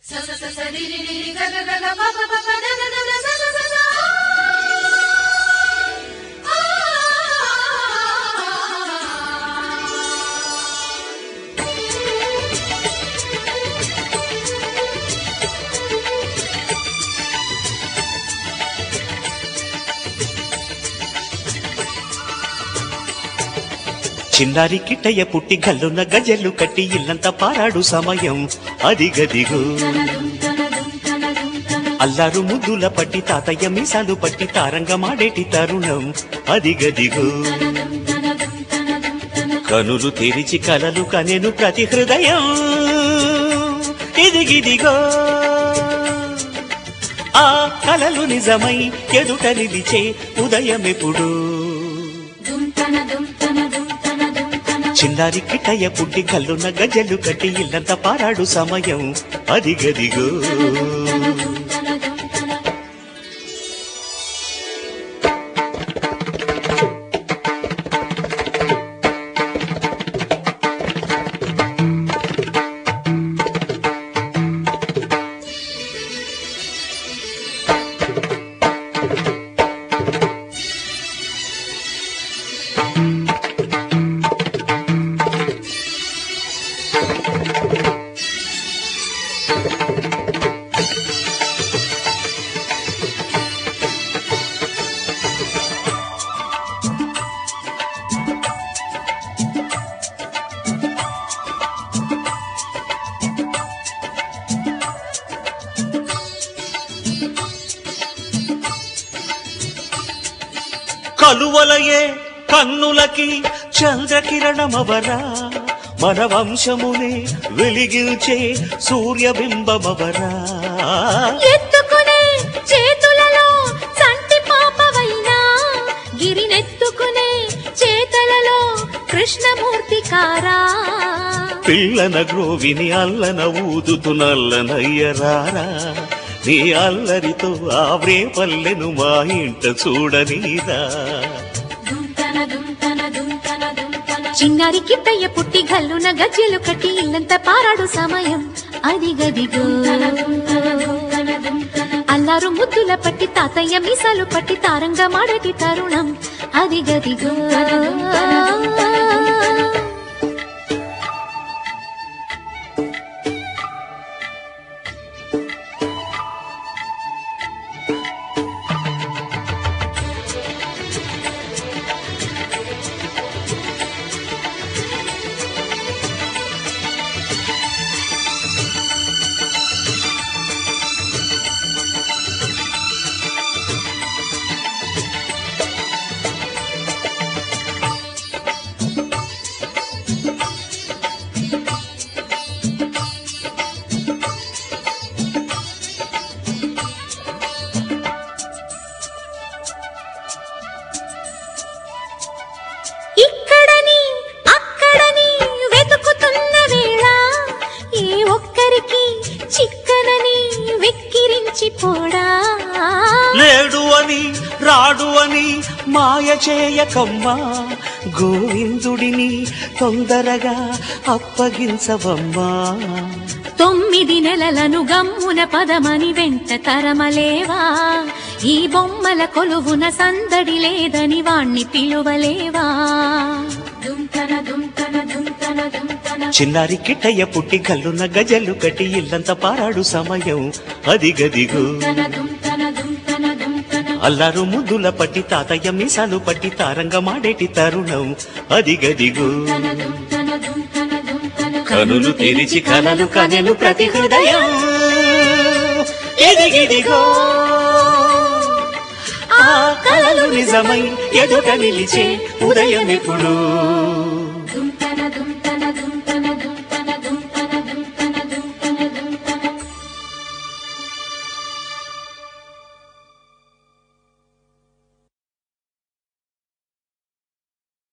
స స స స రి రి రి రి గ గ గ గ ప ప ప ప ద ద ద ద స స స స ఆ చిన్నారి కిట్టయ్య పుట్టి గల్లున్న గజల్లు కట్టి ఇల్లంతా పారాడు సమయం అది గదిగో అల్లారు ముద్దుల పట్టి తాతయ్య మీసాలు పట్టి తారంగమాడేటి తరుణం అది గదిగో కనులు తెరిచి కలలు కనెను ప్రతి హృదయం ఇదిగిదిగో ఆ కలలు నిజమై ఎదుట నిలిచే ఉదయమెప్పుడు దుమ్ తన దుమ్ తన దుమ్ తన దుమ్ తన చిన్నారి కిట్టయ్య పుట్టి కల్లున్న గజలు కట్టి ఇల్లంతా పారాడు సమయం అది గదిగో తన దుమ్ తన కలువలయే కన్నులకి చంద్రకిరణమవరా మన వంశమునే వెలిగించే సూర్యబింబమవరా ఎత్తుకునే చేతులలో సంటి పాపవైనా గిరినెత్తుకునే చేతలలో కృష్ణమూర్తి కారా పిల్లన గ్రోవిని అల్లన ఊదుతు నల్లనయ్యరారా నీ అల్లరితో ఆవ్రే పల్లెను మా ఇంట చూడనీరా దుంతన దుంతన దుంతన దుంతన చిన్నారి కిట్టయ్య పుట్టి గల్లున గజ్జెలు కట్టి ఇల్లంతా పారాడు సమయం అది గదిగో దుంతన దుంతన దుంతన దుంతన అల్లారు ముద్దుల పట్టి తాతయ్య మీసాలు పట్టి తారంగా మాడటి తరుణం అది గదిగో ఇక్కడని అక్కడని వెతుకుతున్న వేళ ఏ ఒక్కరికి చిక్కనని వెక్కిరించి పోడా లేడు అని రాడు అని మాయ చేయకమ్మా గోవిందుడిని తొందరగా అప్పగించవమ్మా తొమ్మిది నెలలను గమ్మున పదమని వెంట తరమలేవా ఈ బొమ్మల కొలువున సందడి లేదని వాణ్ణి పిలువలేవా దుంతన దుంతన దుంతన దుంతన చిన్నారి కిట్టయ్య పుట్టి గల్లున్న గజలు కట్టి ఇల్లంతా పారాడు సమయం అది గదిగో దుంతన దుంతన దుంతన దుంతన అల్లారు ముద్దుల పట్టి తాతయ్య మీసాలు పట్టి తారంగమాడేటి తరుణం అది గదిగో దుంతన దుంతన దుంతన దుంతన కనులు తెరిచి కలలు కనెను ప్రతి హృదయం ఎదిగిదిగో ఆ కలలు నిజమై ఎదుట నిలిచే ఉదయం ఎప్పుడు